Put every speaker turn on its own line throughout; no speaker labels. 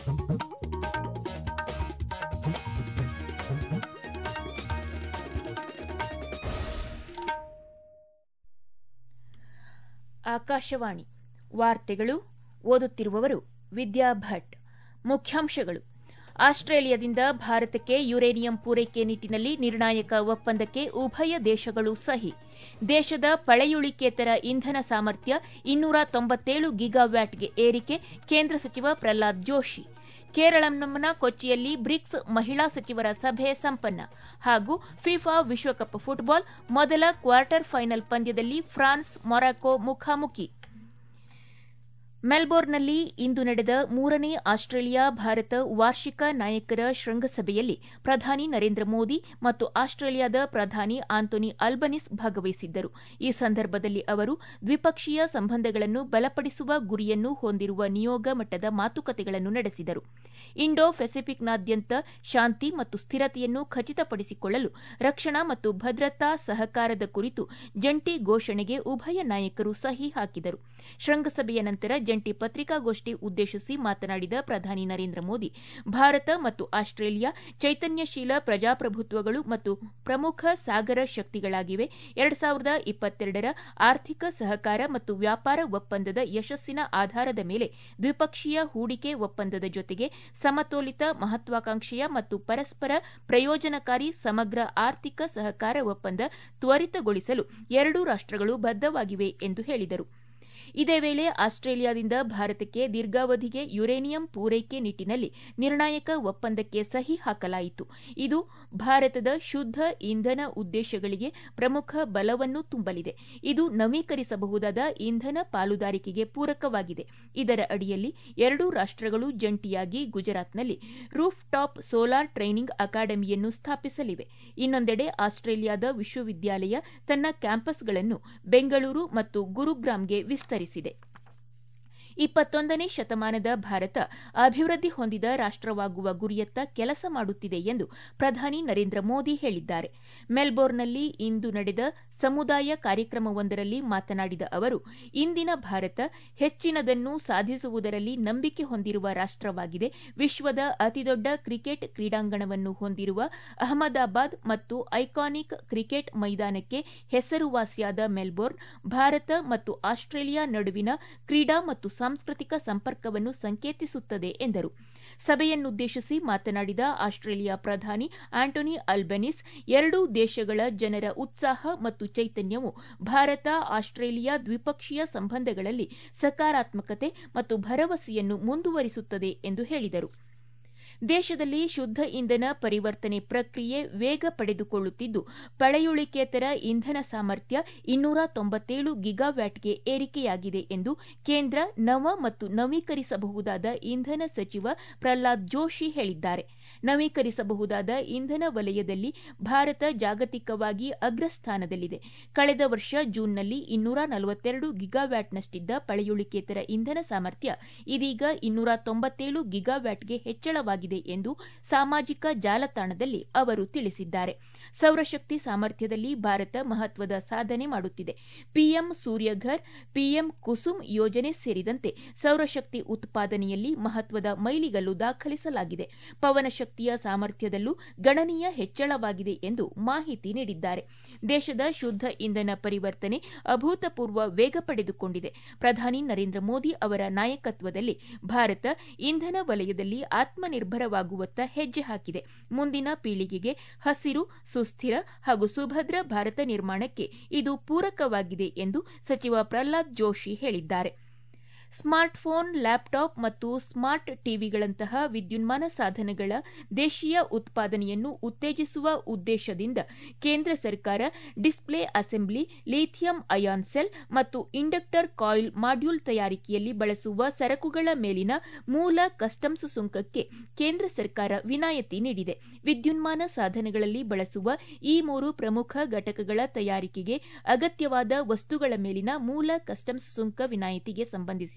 ಆಕಾಶವಾಣಿ ವಾರ್ತೆಗಳು ಓದುತ್ತಿರುವವರು ವಿದ್ಯಾ ಭಟ್ ಮುಖ್ಯಾಂಶಗಳು ಆಸ್ಟ್ರೇಲಿಯಾದಿಂದ ಭಾರತಕ್ಕೆ ಯುರೇನಿಯಂ ಪೂರೈಕೆ ನಿಟ್ಟಿನಲ್ಲಿ ನಿರ್ಣಾಯಕ ಒಪ್ಪಂದಕ್ಕೆ ಉಭಯ ದೇಶಗಳು ಸಹಿ ದೇಶದ ಪಳೆಯುಳಿಕೇತರ ಇಂಧನ ಸಾಮರ್ಥ್ಯ ಇನ್ನೂರ ತೊಂಬತ್ತೇಳು ಗಿಗಾವ್ಯಾಟ್ಗೆ ಏರಿಕೆ ಕೇಂದ್ರ ಸಚಿವ ಪ್ರಹ್ಲಾದ್ ಜೋಶಿ ಕೇರಳಂನ ಕೊಚ್ಚಿಯಲ್ಲಿ ಬ್ರಿಕ್ಸ್ ಮಹಿಳಾ ಸಚಿವರ ಸಭೆ ಸಂಪನ್ನ ಹಾಗೂ ಫಿಫಾ ವಿಶ್ವಕಪ್ ಫುಟ್ಬಾಲ್ ಮೊದಲ ಕ್ವಾರ್ಟರ್ ಫೈನಲ್ ಪಂದ್ಯದಲ್ಲಿ ಫ್ರಾನ್ಸ್ ಮೊರಾಕೊ ಮುಖಾಮುಖಿ ಮೆಲ್ಬೋರ್ನ್ನಲ್ಲಿ ಇಂದು ನಡೆದ ಮೂರನೇ ಆಸ್ಟ್ರೇಲಿಯಾ ಭಾರತ ವಾರ್ಷಿಕ ನಾಯಕರ ಶೃಂಗಸಭೆಯಲ್ಲಿ ಪ್ರಧಾನಿ ನರೇಂದ್ರ ಮೋದಿ ಮತ್ತು ಆಸ್ಟ್ರೇಲಿಯಾದ ಪ್ರಧಾನಿ ಆಂಟೋನಿ ಅಲ್ಬನಿಸ್ ಭಾಗವಹಿಸಿದ್ದರು ಈ ಸಂದರ್ಭದಲ್ಲಿ ಅವರು ದ್ವಿಪಕ್ಷೀಯ ಸಂಬಂಧಗಳನ್ನು ಬಲಪಡಿಸುವ ಗುರಿಯನ್ನು ಹೊಂದಿರುವ ನಿಯೋಗ ಮಟ್ಟದ ಮಾತುಕತೆಗಳನ್ನು ನಡೆಸಿದರು ಇಂಡೋ ಪೆಸಿಫಿಕ್ನಾದ್ಯಂತ ಶಾಂತಿ ಮತ್ತು ಸ್ಥಿರತೆಯನ್ನು ಖಚಿತಪಡಿಸಿಕೊಳ್ಳಲು ರಕ್ಷಣಾ ಮತ್ತು ಭದ್ರತಾ ಸಹಕಾರದ ಕುರಿತು ಜಂಟಿ ಘೋಷಣೆಗೆ ಉಭಯ ನಾಯಕರು ಸಹಿ ಹಾಕಿದರು ಶೃಂಗಸಭೆಯ ನಂತರ ಜಂಟಿ ಪತ್ರಿಕಾಗೋಷ್ಠಿ ಉದ್ದೇಶಿಸಿ ಮಾತನಾಡಿದ ಪ್ರಧಾನಿ ನರೇಂದ್ರ ಮೋದಿ ಭಾರತ ಮತ್ತು ಆಸ್ಟ್ರೇಲಿಯಾ ಚೈತನ್ಯಶೀಲ ಪ್ರಜಾಪ್ರಭುತ್ವಗಳು ಮತ್ತು ಪ್ರಮುಖ ಸಾಗರ ಶಕ್ತಿಗಳಾಗಿವೆ ಎರಡು ಸಾವಿರದ ಇಪ್ಪತ್ತೆರಡರ ಆರ್ಥಿಕ ಸಹಕಾರ ಮತ್ತು ವ್ಯಾಪಾರ ಒಪ್ಪಂದದ ಯಶಸ್ಸಿನ ಆಧಾರದ ಮೇಲೆ ದ್ವಿಪಕ್ಷೀಯ ಹೂಡಿಕೆ ಒಪ್ಪಂದದ ಜೊತೆಗೆ ಸಮತೋಲಿತ ಮಹತ್ವಾಕಾಂಕ್ಷೆಯ ಮತ್ತು ಪರಸ್ಪರ ಪ್ರಯೋಜನಕಾರಿ ಸಮಗ್ರ ಆರ್ಥಿಕ ಸಹಕಾರ ಒಪ್ಪಂದ ತ್ವರಿತಗೊಳಿಸಲು ಎರಡೂ ರಾಷ್ಟಗಳು ಬದ್ದವಾಗಿವೆ ಎಂದು ಹೇಳಿದರು ಇದೇ ವೇಳೆ ಆಸ್ಟ್ರೇಲಿಯಾದಿಂದ ಭಾರತಕ್ಕೆ ದೀರ್ಘಾವಧಿಗೆ ಯುರೇನಿಯಂ ಪೂರೈಕೆ ನಿಟ್ಟಿನಲ್ಲಿ ನಿರ್ಣಾಯಕ ಒಪ್ಪಂದಕ್ಕೆ ಸಹಿ ಹಾಕಲಾಯಿತು ಇದು ಭಾರತದ ಶುದ್ದ ಇಂಧನ ಉದ್ದೇಶಗಳಿಗೆ ಪ್ರಮುಖ ಬಲವನ್ನು ತುಂಬಲಿದೆ ಇದು ನವೀಕರಿಸಬಹುದಾದ ಇಂಧನ ಪಾಲುದಾರಿಕೆಗೆ ಪೂರಕವಾಗಿದೆ ಇದರ ಅಡಿಯಲ್ಲಿ ಎರಡೂ ರಾಷ್ಟಗಳು ಜಂಟಿಯಾಗಿ ಗುಜರಾತ್ನಲ್ಲಿ ರೂಫ್ ಟಾಪ್ ಸೋಲಾರ್ ಟ್ರೈನಿಂಗ್ ಅಕಾಡೆಮಿಯನ್ನು ಸ್ಥಾಪಿಸಲಿವೆ ಇನ್ನೊಂದೆಡೆ ಆಸ್ಟ್ರೇಲಿಯಾದ ವಿಶ್ವವಿದ್ಯಾಲಯ ತನ್ನ ಕ್ಯಾಂಪಸ್ಗಳನ್ನು ಬೆಂಗಳೂರು ಮತ್ತು ಗುರುಗ್ರಾಂಗೆ ವಿಸ್ತರಿಸಿದೆ ಇಪ್ಪತ್ತೊಂದನೇ ಶತಮಾನದ ಭಾರತ ಅಭಿವೃದ್ಧಿ ಹೊಂದಿದ ರಾಷ್ಟವಾಗುವ ಗುರಿಯತ್ತ ಕೆಲಸ ಮಾಡುತ್ತಿದೆ ಎಂದು ಪ್ರಧಾನಿ ನರೇಂದ್ರ ಮೋದಿ ಹೇಳಿದ್ದಾರೆ ಮೆಲ್ಬೋರ್ನ್ನಲ್ಲಿ ಇಂದು ನಡೆದ ಸಮುದಾಯ ಕಾರ್ಯಕ್ರಮವೊಂದರಲ್ಲಿ ಮಾತನಾಡಿದ ಅವರು ಇಂದಿನ ಭಾರತ ಹೆಚ್ಚಿನದನ್ನು ಸಾಧಿಸುವುದರಲ್ಲಿ ನಂಬಿಕೆ ಹೊಂದಿರುವ ರಾಷ್ಟವಾಗಿದೆ ವಿಶ್ವದ ಅತಿದೊಡ್ಡ ಕ್ರಿಕೆಟ್ ಕ್ರೀಡಾಂಗಣವನ್ನು ಹೊಂದಿರುವ ಅಹಮದಾಬಾದ್ ಮತ್ತು ಐಕಾನಿಕ್ ಕ್ರಿಕೆಟ್ ಮೈದಾನಕ್ಕೆ ಹೆಸರುವಾಸಿಯಾದ ಮೆಲ್ಬೋರ್ನ್ ಭಾರತ ಮತ್ತು ಆಸ್ಟ್ರೇಲಿಯಾ ನಡುವಿನ ಕ್ರೀಡಾ ಮತ್ತು ಸಾಂಸ್ಕೃತಿಕ ಸಂಪರ್ಕವನ್ನು ಸಂಕೇತಿಸುತ್ತದೆ ಎಂದರು ಸಭೆಯನ್ನುದ್ದೇಶಿಸಿ ಮಾತನಾಡಿದ ಆಸ್ಟ್ರೇಲಿಯಾ ಪ್ರಧಾನಿ ಆಂಟೋನಿ ಅಲ್ಬನಿಸ್ ಎರಡೂ ದೇಶಗಳ ಜನರ ಉತ್ಸಾಹ ಮತ್ತು ಚೈತನ್ಯವು ಭಾರತ ಆಸ್ಟ್ರೇಲಿಯಾ ದ್ವಿಪಕ್ಷೀಯ ಸಂಬಂಧಗಳಲ್ಲಿ ಸಕಾರಾತ್ಮಕತೆ ಮತ್ತು ಭರವಸೆಯನ್ನು ಮುಂದುವರಿಸುತ್ತದೆ ಎಂದು ಹೇಳಿದರು ದೇಶದಲ್ಲಿ ಶುದ್ದ ಇಂಧನ ಪರಿವರ್ತನೆ ಪ್ರಕ್ರಿಯೆ ವೇಗ ಪಡೆದುಕೊಳ್ಳುತ್ತಿದ್ದು ಪಳೆಯುಳಿಕೇತರ ಇಂಧನ ಸಾಮರ್ಥ್ಯ ಇನ್ನೂರ ತೊಂಬತ್ತೇಳು ಗಿಗಾವ್ಯಾಟ್ಗೆ ಏರಿಕೆಯಾಗಿದೆ ಎಂದು ಕೇಂದ್ರ ನವ ಮತ್ತು ನವೀಕರಿಸಬಹುದಾದ ಇಂಧನ ಸಚಿವ ಪ್ರಹ್ಲಾದ್ ಜೋಶಿ ಹೇಳಿದ್ದಾರೆ ನವೀಕರಿಸಬಹುದಾದ ಇಂಧನ ವಲಯದಲ್ಲಿ ಭಾರತ ಜಾಗತಿಕವಾಗಿ ಅಗ್ರಸ್ಥಾನದಲ್ಲಿದೆ ಕಳೆದ ವರ್ಷ ಜೂನ್ನಲ್ಲಿ ಇನ್ನೂರ ನಲವತ್ತೆರಡು ಗಿಗಾವ್ಯಾಟ್ನಷ್ಟಿದ್ದ ಪಳೆಯುಳಿಕೇತರ ಇಂಧನ ಸಾಮರ್ಥ್ಯ ಇದೀಗ ಇನ್ನೂರ ತೊಂಬತ್ತೇಳು ಗಿಗಾವ್ಯಾಟ್ಗೆ ಹೆಚ್ಚಳವಾಗಿದೆ ಎಂದು ಸಾಮಾಜಿಕ ಜಾಲತಾಣದಲ್ಲಿ ಅವರು ತಿಳಿಸಿದ್ದಾರೆ ಸೌರಶಕ್ತಿ ಸಾಮರ್ಥ್ಯದಲ್ಲಿ ಭಾರತ ಮಹತ್ವದ ಸಾಧನೆ ಮಾಡುತ್ತಿದೆ ಪಿಎಂ ಸೂರ್ಯಘರ್ ಪಿಎಂ ಕುಸುಮ್ ಯೋಜನೆ ಸೇರಿದಂತೆ ಸೌರಶಕ್ತಿ ಉತ್ಪಾದನೆಯಲ್ಲಿ ಮಹತ್ವದ ಮೈಲಿಗಲ್ಲು ದಾಖಲಿಸಲಾಗಿದೆ ಪವನಶಕ್ತಿಯ ಸಾಮರ್ಥ್ಯದಲ್ಲೂ ಗಣನೀಯ ಹೆಚ್ಚಳವಾಗಿದೆ ಎಂದು ಮಾಹಿತಿ ನೀಡಿದ್ದಾರೆ ದೇಶದ ಶುದ್ದ ಇಂಧನ ಪರಿವರ್ತನೆ ಅಭೂತಪೂರ್ವ ವೇಗ ಪಡೆದುಕೊಂಡಿದೆ ಪ್ರಧಾನಿ ನರೇಂದ್ರ ಮೋದಿ ಅವರ ನಾಯಕತ್ವದಲ್ಲಿ ಭಾರತ ಇಂಧನ ವಲಯದಲ್ಲಿ ಆತ್ಮನಿರ್ಭರವಾಗುವತ್ತ ಹೆಜ್ಜೆ ಹಾಕಿದೆ ಮುಂದಿನ ಪೀಳಿಗೆಗೆ ಹಸಿರು ಸುಸ್ಥಿರ ಹಾಗೂ ಸುಭದ್ರ ಭಾರತ ನಿರ್ಮಾಣಕ್ಕೆ ಇದು ಪೂರಕವಾಗಿದೆ ಎಂದು ಸಚಿವ ಪ್ರಹ್ಲಾದ್ ಜೋಶಿ ಹೇಳಿದ್ದಾರೆ ಸ್ಮಾರ್ಟ್ಫೋನ್ ಲ್ಯಾಪ್ಟಾಪ್ ಮತ್ತು ಸ್ಮಾರ್ಟ್ ಟಿವಿಗಳಂತಹ ವಿದ್ಯುನ್ಮಾನ ಸಾಧನಗಳ ದೇಶೀಯ ಉತ್ಪಾದನೆಯನ್ನು ಉತ್ತೇಜಿಸುವ ಉದ್ದೇಶದಿಂದ ಕೇಂದ್ರ ಸರ್ಕಾರ display assembly lithium ion cell ಮತ್ತು ಇಂಡಕ್ಟರ್ ಕಾಯಿಲ್ ಮಾಡ್ಯೂಲ್ ತಯಾರಿಕೆಯಲ್ಲಿ ಬಳಸುವ ಸರಕುಗಳ ಮೇಲಿನ ಮೂಲ ಕಸ್ಟಮ್ಸ್ ಸುಂಕಕ್ಕೆ ಕೇಂದ್ರ ಸರ್ಕಾರ ವಿನಾಯಿತಿ ನೀಡಿದೆ ವಿದ್ಯುನ್ಮಾನ ಸಾಧನಗಳಲ್ಲಿ ಬಳಸುವ ಈ ಮೂರು ಪ್ರಮುಖ ಘಟಕಗಳ ತಯಾರಿಕೆಗೆ ಅಗತ್ಯವಾದ ವಸ್ತುಗಳ ಮೇಲಿನ ಮೂಲ ಕಸ್ಟಮ್ಸ್ ಸುಂಕ ವಿನಾಯಿತಿಗೆ ಸಂಬಂಧಿಸಿ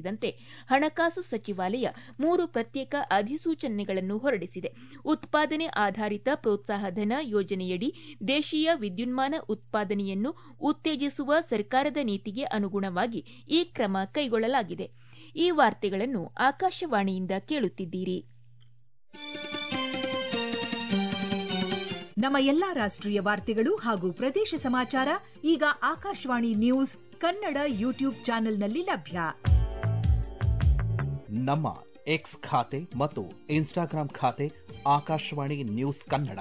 ಹಣಕಾಸು ಸಚಿವಾಲಯ ಮೂರು ಪ್ರತ್ಯೇಕ ಅಧಿಸೂಚನೆಗಳನ್ನು ಹೊರಡಿಸಿದೆ ಉತ್ಪಾದನೆ ಆಧಾರಿತ ಪ್ರೋತ್ಸಾಹಧನ ಯೋಜನೆಯಡಿ ದೇಶೀಯ ವಿದ್ಯುನ್ಮಾನ ಉತ್ಪಾದನೆಯನ್ನು ಉತ್ತೇಜಿಸುವ ಸರ್ಕಾರದ ನೀತಿಗೆ ಅನುಗುಣವಾಗಿ ಈ ಕ್ರಮ ಕೈಗೊಳ್ಳಲಾಗಿದೆ ಈ ವಾರ್ತೆಗಳನ್ನು ಆಕಾಶವಾಣಿಯಿಂದ ಕೇಳುತ್ತಿದ್ದೀರಿ
ನಮ್ಮ ಎಲ್ಲಾ ರಾಷ್ಟ್ರೀಯ ವಾರ್ತೆಗಳು ಹಾಗೂ ಪ್ರದೇಶ ಸಮಾಚಾರ ಈಗ ಆಕಾಶವಾಣಿ ನ್ಯೂಸ್ ಕನ್ನಡ ಯೂಟ್ಯೂಬ್ ಚಾನೆಲ್ನಲ್ಲಿ ಲಭ್ಯ
ನಮ್ಮ ಎಕ್ಸ್ ಖಾತೆ ಮತ್ತು ಇನ್ಸ್ಟಾಗ್ರಾಂ ಖಾತೆ ಆಕಾಶವಾಣಿ ನ್ಯೂಸ್ ಕನ್ನಡ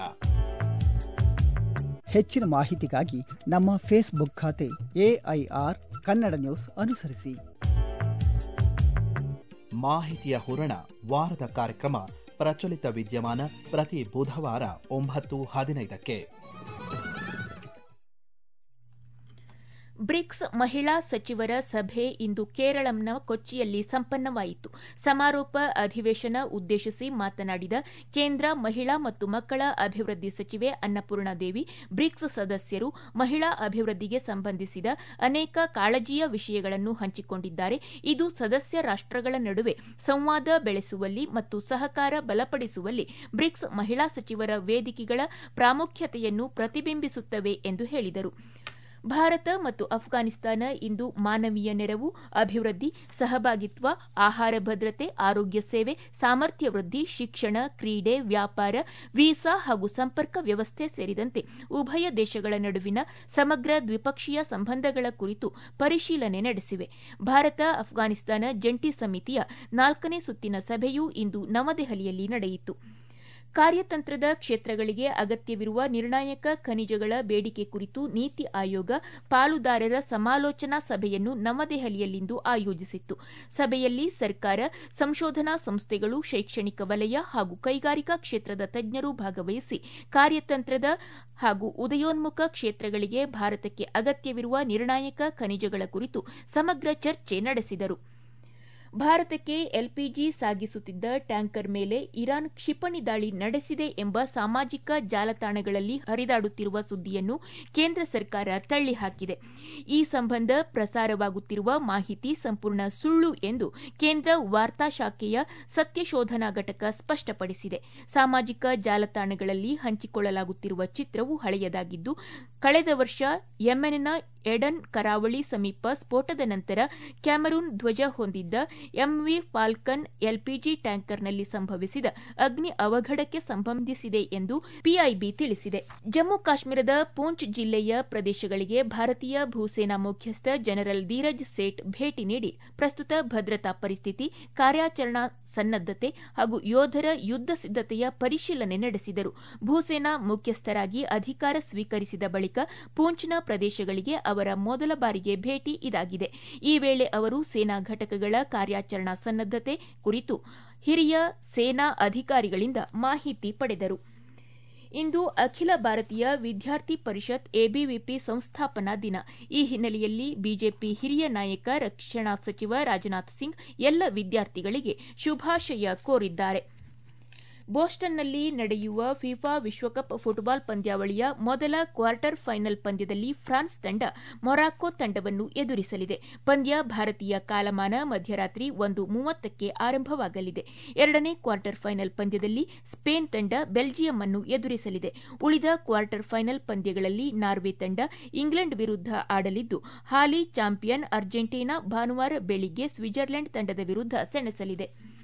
ಹೆಚ್ಚಿನ ಮಾಹಿತಿಗಾಗಿ ನಮ್ಮ ಫೇಸ್ಬುಕ್ ಖಾತೆ ಎಐಆರ್ ಕನ್ನಡ ನ್ಯೂಸ್ ಅನುಸರಿಸಿ
ಮಾಹಿತಿಯ ಹೂರಣ ವಾರದ ಕಾರ್ಯಕ್ರಮ ಪ್ರಚಲಿತ ವಿದ್ಯಮಾನ ಪ್ರತಿ ಬುಧವಾರ ಒಂಬತ್ತು ಹದಿನೈದಕ್ಕೆ
ಬ್ರಿಕ್ಸ್ ಮಹಿಳಾ ಸಚಿವರ ಸಭೆ ಇಂದು ಕೇರಳಂನ ಕೊಚ್ಚಿಯಲ್ಲಿ ಸಂಪನ್ನವಾಯಿತು ಸಮಾರೋಪ ಅಧಿವೇಶನ ಉದ್ದೇಶಿಸಿ ಮಾತನಾಡಿದ ಕೇಂದ್ರ ಮಹಿಳಾ ಮತ್ತು ಮಕ್ಕಳ ಅಭಿವೃದ್ಧಿ ಸಚಿವೆ ಅನ್ನಪೂರ್ಣಾದೇವಿ ಬ್ರಿಕ್ಸ್ ಸದಸ್ಯರು ಮಹಿಳಾ ಅಭಿವೃದ್ಧಿಗೆ ಸಂಬಂಧಿಸಿದ ಅನೇಕ ಕಾಳಜಿಯ ವಿಷಯಗಳನ್ನು ಹಂಚಿಕೊಂಡಿದ್ದಾರೆ ಇದು ಸದಸ್ಯ ರಾಷ್ಟಗಳ ನಡುವೆ ಸಂವಾದ ಬೆಳೆಸುವಲ್ಲಿ ಮತ್ತು ಸಹಕಾರ ಬಲಪಡಿಸುವಲ್ಲಿ ಬ್ರಿಕ್ಸ್ ಮಹಿಳಾ ಸಚಿವರ ವೇದಿಕೆಗಳ ಪ್ರಾಮುಖ್ಯತೆಯನ್ನು ಪ್ರತಿಬಿಂಬಿಸುತ್ತವೆ ಎಂದು ಹೇಳಿದರು ಭಾರತ ಮತ್ತು ಅಫ್ಘಾನಿಸ್ತಾನ ಇಂದು ಮಾನವೀಯ ನೆರವು ಅಭಿವೃದ್ಧಿ ಸಹಭಾಗಿತ್ವ ಆಹಾರ ಭದ್ರತೆ ಆರೋಗ್ಯ ಸೇವೆ ಸಾಮರ್ಥ್ಯ ವೃದ್ಧಿ ಶಿಕ್ಷಣ ಕ್ರೀಡೆ ವ್ಯಾಪಾರ ವೀಸಾ ಹಾಗೂ ಸಂಪರ್ಕ ವ್ಯವಸ್ಥೆ ಸೇರಿದಂತೆ ಉಭಯ ದೇಶಗಳ ನಡುವಿನ ಸಮಗ್ರ ದ್ವಿಪಕ್ಷೀಯ ಸಂಬಂಧಗಳ ಕುರಿತು ಪರಿಶೀಲನೆ ನಡೆಸಿವೆ ಭಾರತ ಅಫ್ಘಾನಿಸ್ತಾನ ಜಂಟಿ ಸಮಿತಿಯ ನಾಲ್ಕನೇ ಸುತ್ತಿನ ಸಭೆಯೂ ಇಂದು ನವದೆಹಲಿಯಲ್ಲಿ ನಡೆಯಿತು ಕಾರ್ಯತಂತ್ರದ ಕ್ಷೇತ್ರಗಳಿಗೆ ಅಗತ್ಯವಿರುವ ನಿರ್ಣಾಯಕ ಖನಿಜಗಳ ಬೇಡಿಕೆ ಕುರಿತು ನೀತಿ ಆಯೋಗ ಪಾಲುದಾರರ ಸಮಾಲೋಚನಾ ಸಭೆಯನ್ನು ನವದೆಹಲಿಯಲ್ಲಿಂದು ಆಯೋಜಿಸಿತ್ತು ಸಭೆಯಲ್ಲಿ ಸರ್ಕಾರ ಸಂಶೋಧನಾ ಸಂಸ್ಥೆಗಳು ಶೈಕ್ಷಣಿಕ ವಲಯ ಹಾಗೂ ಕೈಗಾರಿಕಾ ಕ್ಷೇತ್ರದ ತಜ್ಞರು ಭಾಗವಹಿಸಿ ಕಾರ್ಯತಂತ್ರದ ಹಾಗೂ ಉದಯೋನ್ಮುಖ ಕ್ಷೇತ್ರಗಳಿಗೆ ಭಾರತಕ್ಕೆ ಅಗತ್ಯವಿರುವ ನಿರ್ಣಾಯಕ ಖನಿಜಗಳ ಕುರಿತು ಸಮಗ್ರ ಚರ್ಚೆ ನಡೆಸಿದರು ಭಾರತಕ್ಕೆ ಎಲ್ಪಿಜಿ ಸಾಗಿಸುತ್ತಿದ್ದ ಟ್ಯಾಂಕರ್ ಮೇಲೆ ಇರಾನ್ ಕ್ಷಿಪಣಿ ದಾಳಿ ನಡೆಸಿದೆ ಎಂಬ ಸಾಮಾಜಿಕ ಜಾಲತಾಣಗಳಲ್ಲಿ ಹರಿದಾಡುತ್ತಿರುವ ಸುದ್ದಿಯನ್ನು ಕೇಂದ್ರ ಸರ್ಕಾರ ತಳ್ಳಿಹಾಕಿದೆ ಈ ಸಂಬಂಧ ಪ್ರಸಾರವಾಗುತ್ತಿರುವ ಮಾಹಿತಿ ಸಂಪೂರ್ಣ ಸುಳ್ಳು ಎಂದು ಕೇಂದ್ರ ವಾರ್ತಾ ಶಾಖೆಯ ಸತ್ಯಶೋಧನಾ ಘಟಕ ಸ್ಪಷ್ಟಪಡಿಸಿದೆ ಸಾಮಾಜಿಕ ಜಾಲತಾಣಗಳಲ್ಲಿ ಹಂಚಿಕೊಳ್ಳಲಾಗುತ್ತಿರುವ ಚಿತ್ರವು ಹಳೆಯದಾಗಿದ್ದು ಕಳೆದ ವರ್ಷ ಯೆಮೆನ್ನ ಎಡನ್ ಕರಾವಳಿ ಸಮೀಪ ಸ್ಫೋಟದ ನಂತರ ಕ್ಯಾಮರೂನ್ ಧ್ವಜ ಹೊಂದಿದ್ದ ಎಂವಿ ಫಾಲ್ಕನ್ ಎಲ್ಪಿಜಿ ಟ್ಯಾಂಕರ್ನಲ್ಲಿ ಸಂಭವಿಸಿದ ಅಗ್ನಿ ಅವಘಡಕ್ಕೆ ಸಂಬಂಧಿಸಿದೆ ಎಂದು ಪಿಐಬಿ ತಿಳಿಸಿದೆ ಜಮ್ಮು ಕಾಶ್ಮೀರದ ಪೂಂಚ್ ಜಿಲ್ಲೆಯ ಪ್ರದೇಶಗಳಿಗೆ ಭಾರತೀಯ ಭೂಸೇನಾ ಮುಖ್ಯಸ್ಥ ಜನರಲ್ ಧೀರಜ್ ಸೇಠ್ ಭೇಟಿ ನೀಡಿ ಪ್ರಸ್ತುತ ಭದ್ರತಾ ಪರಿಸ್ಥಿತಿ ಕಾರ್ಯಾಚರಣಾ ಸನ್ನದ್ದತೆ ಹಾಗೂ ಯೋಧರ ಯುದ್ಧ ಸಿದ್ದತೆಯ ಪರಿಶೀಲನೆ ನಡೆಸಿದರು ಭೂಸೇನಾ ಮುಖ್ಯಸ್ಥರಾಗಿ ಅಧಿಕಾರ ಸ್ವೀಕರಿಸಿದ ಬಳಿಕ ಪೂಂಚ್ನ ಪ್ರದೇಶಗಳಿಗೆ ಅವರ ಮೊದಲ ಬಾರಿಗೆ ಭೇಟಿ ಇದಾಗಿದೆ ಈ ವೇಳೆ ಅವರು ಸೇನಾ ಘಟಕಗಳ ಕಾರ್ಯಾಚರಣಾ ಸನ್ನದ್ದತೆ ಕುರಿತು ಹಿರಿಯ ಸೇನಾ ಅಧಿಕಾರಿಗಳಿಂದ ಮಾಹಿತಿ ಪಡೆದರು ಇಂದು ಅಖಿಲ ಭಾರತೀಯ ವಿದ್ಯಾರ್ಥಿ ಪರಿಷತ್ ಎಬಿವಿಪಿ ಸಂಸ್ಥಾಪನಾ ದಿನ ಈ ಹಿನ್ನೆಲೆಯಲ್ಲಿ ಬಿಜೆಪಿ ಹಿರಿಯ ನಾಯಕ ರಕ್ಷಣಾ ಸಚಿವ ರಾಜನಾಥ್ ಸಿಂಗ್ ಎಲ್ಲ ವಿದ್ಯಾರ್ಥಿಗಳಿಗೆ ಶುಭಾಶಯ ಕೋರಿದ್ದಾರೆ ಬೋಸ್ಟನ್ನಲ್ಲಿ ನಡೆಯುವ ಫಿಫಾ ವಿಶ್ವಕಪ್ ಫುಟ್ಬಾಲ್ ಪಂದ್ಯಾವಳಿಯ ಮೊದಲ ಕ್ವಾರ್ಟರ್ ಫೈನಲ್ ಪಂದ್ಯದಲ್ಲಿ ಫ್ರಾನ್ಸ್ ತಂಡ ಮೊರಾಕೊ ತಂಡವನ್ನು ಎದುರಿಸಲಿದೆ ಪಂದ್ಯ ಭಾರತೀಯ ಕಾಲಮಾನ ಮಧ್ಯರಾತ್ರಿ ಒಂದು ಮೂವತ್ತಕ್ಕೆ ಆರಂಭವಾಗಲಿದೆ ಎರಡನೇ ಕ್ವಾರ್ಟರ್ ಫೈನಲ್ ಪಂದ್ಯದಲ್ಲಿ ಸ್ಪೇನ್ ತಂಡ ಬೆಲ್ಜಿಯಂ ಅನ್ನು ಎದುರಿಸಲಿದೆ ಉಳಿದ ಕ್ವಾರ್ಟರ್ ಫೈನಲ್ ಪಂದ್ಯಗಳಲ್ಲಿ ನಾರ್ವೆ ತಂಡ ಇಂಗ್ಲೆಂಡ್ ವಿರುದ್ಧ ಆಡಲಿದ್ದು ಹಾಲಿ ಚಾಂಪಿಯನ್ ಅರ್ಜೆಂಟೀನಾ ಭಾನುವಾರ ಬೆಳಿಗ್ಗೆ ಸ್ವಿಟ್ಜರ್ಲೆಂಡ್ ತಂಡದ ವಿರುದ್ಧ ಸೆಣಸಲಿದೆ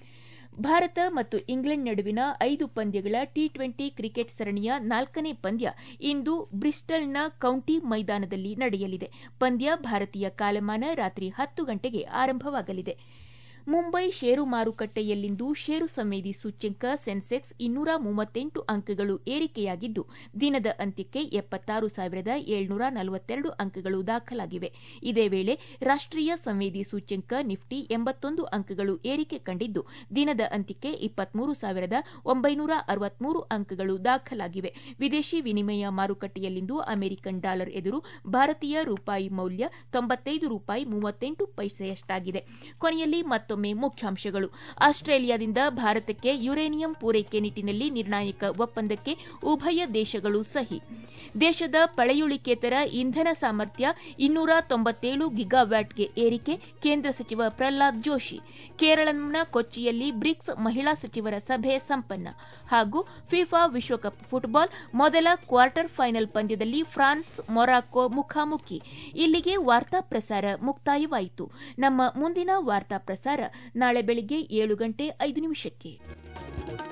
ಭಾರತ ಮತ್ತು ಇಂಗ್ಲೆಂಡ್ ನಡುವಿನ ಐದು ಪಂದ್ಯಗಳ ಟಿ ಟ್ವೆಂಟಿ ಕ್ರಿಕೆಟ್ ಸರಣಿಯ ನಾಲ್ಕನೇ ಪಂದ್ಯ ಇಂದು ಬ್ರಿಸ್ಟಲ್ನ ಕೌಂಟಿ ಮೈದಾನದಲ್ಲಿ ನಡೆಯಲಿದೆ ಪಂದ್ಯ ಭಾರತೀಯ ಕಾಲಮಾನ ರಾತ್ರಿ ಹತ್ತು ಗಂಟೆಗೆ ಆರಂಭವಾಗಲಿದೆ ಮುಂಬೈ ಷೇರು ಮಾರುಕಟ್ಟೆಯಲ್ಲಿಂದು ಷೇರು ಸಂವೇದಿ ಸೂಚ್ಯಂಕ ಸೆನ್ಸೆಕ್ಸ್ ಇನ್ನೂರ ಮೂವತ್ತೆಂಟು ಅಂಕಗಳು ಏರಿಕೆಯಾಗಿದ್ದು ದಿನದ ಅಂತ್ಯಕ್ಕೆ ಎಪ್ಪತ್ತಾರು ಸಾವಿರದ ಏಳ್ನೂರ ನಲವತ್ತೆರಡು ಅಂಕಗಳು ದಾಖಲಾಗಿವೆ ಇದೇ ವೇಳೆ ರಾಷ್ಟೀಯ ಸಂವೇದಿ ಸೂಚ್ಯಂಕ ನಿಫ್ಟಿ ಎಂಬತ್ತೊಂದು ಅಂಕಗಳು ಏರಿಕೆ ಕಂಡಿದ್ದು ದಿನದ ಅಂತ್ಯಕ್ಕೆ ಇಪ್ಪತ್ಮೂರು ಸಾವಿರದ ಒಂಬೈನೂರ ಅರವತ್ಮೂರು ಅಂಕಗಳು ದಾಖಲಾಗಿವೆ ವಿದೇಶಿ ವಿನಿಮಯ ಮಾರುಕಟ್ಟೆಯಲ್ಲಿಂದು ಅಮೆರಿಕನ್ ಡಾಲರ್ ಎದುರು ಭಾರತೀಯ ರೂಪಾಯಿ ಮೌಲ್ಯ ತೊಂಬತ್ತೈದು ರೂಪಾಯಿ ಮೂವತ್ತೆಂಟು ಪೈಸೆಯಷ್ಟಾಗಿದೆ ಕೊನೆಯಲ್ಲಿ ಮತ್ತೊಮ್ಮೆ ಮುಖ್ಯಾಂಶಗಳು ಆಸ್ಟ್ರೇಲಿಯಾದಿಂದ ಭಾರತಕ್ಕೆ ಯುರೇನಿಯಂ ಪೂರೈಕೆ ನಿಟ್ಟಿನಲ್ಲಿ ನಿರ್ಣಾಯಕ ಒಪ್ಪಂದಕ್ಕೆ ಉಭಯ ದೇಶಗಳು ಸಹಿ ದೇಶದ ಪಳೆಯುಳಿಕೇತರ ಇಂಧನ ಸಾಮರ್ಥ್ಯ ಇನ್ನೂರ ತೊಂಬತ್ತೇಳು ಗಿಗಾವ್ಯಾಟ್ಗೆ ಏರಿಕೆ ಕೇಂದ್ರ ಸಚಿವ ಪ್ರಹ್ಲಾದ್ ಜೋಶಿ ಕೇರಳಂನ ಕೊಚ್ಚಿಯಲ್ಲಿ ಬ್ರಿಕ್ಸ್ ಮಹಿಳಾ ಸಚಿವರ ಸಭೆ ಸಂಪನ್ನ ಹಾಗೂ ಫಿಫಾ ವಿಶ್ವಕಪ್ ಫುಟ್ಬಾಲ್ ಮೊದಲ ಕ್ವಾರ್ಟರ್ ಫೈನಲ್ ಪಂದ್ಯದಲ್ಲಿ ಫ್ರಾನ್ಸ್ ಮೊರಾಕೊ ಮುಖಾಮುಖಿ ಇಲ್ಲಿಗೆ ವಾರ್ತಾ ಪ್ರಸಾರ ಮುಕ್ತಾಯವಾಯಿತು ನಮ್ಮ ಮುಂದಿನ ವಾರ್ತಾ ಪ್ರಸಾರ ನಾಳೆ ಬೆಳಿಗ್ಗೆ ಏಳು ಗಂಟೆ ಐದು ನಿಮಿಷಕ್ಕೆ